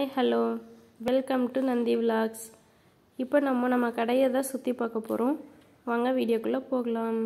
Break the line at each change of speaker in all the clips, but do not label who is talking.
hello welcome to Nandhi vlogs இப்போ நம்ம நம்ம கடையை தான் சுற்றி பார்க்க போகிறோம் வாங்க வீடியோக்குள்ளே போகலாம்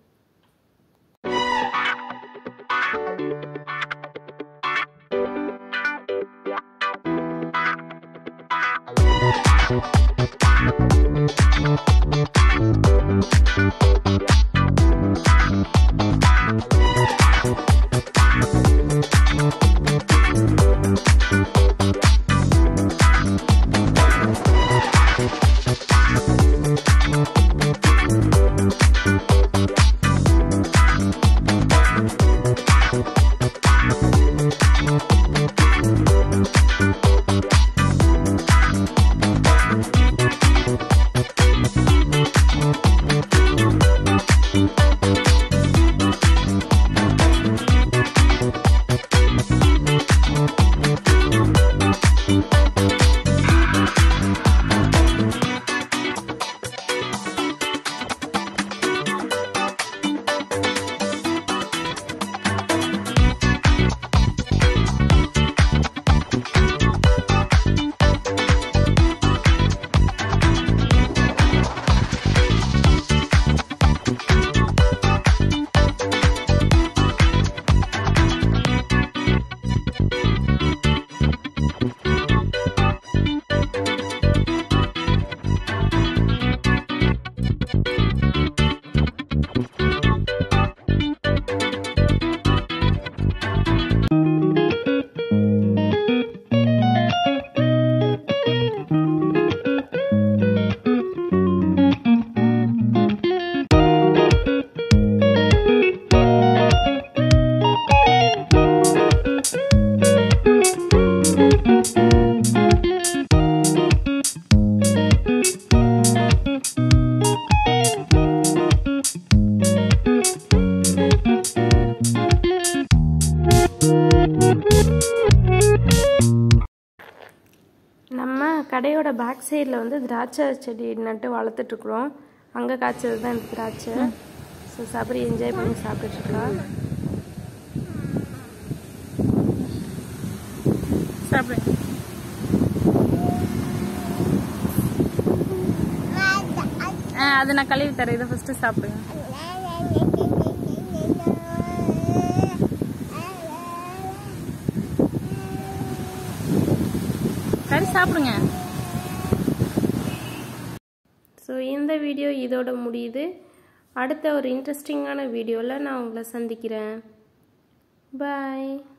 நம்ம கடையோட பேக் சைடில் வந்து திராட்சை செடி நட்டு வளர்த்துட்ருக்குறோம் அங்கே காய்ச்சது தான் இந்த திராட்சை ஸோ சபரி என்ஜாய் பண்ணி சாப்பிட்டுட்ருக்கா
சாப்பிடுங்க ஆ அது நான் கழுவி தரேன் இதை ஃபஸ்ட்டு சாப்பிடுங்க சரி சாப்பிடுங்க
ஸோ இந்த வீடியோ இதோட முடியுது அடுத்த ஒரு இன்ட்ரெஸ்டிங்கான வீடியோவில் நான் உங்களை சந்திக்கிறேன் பாய்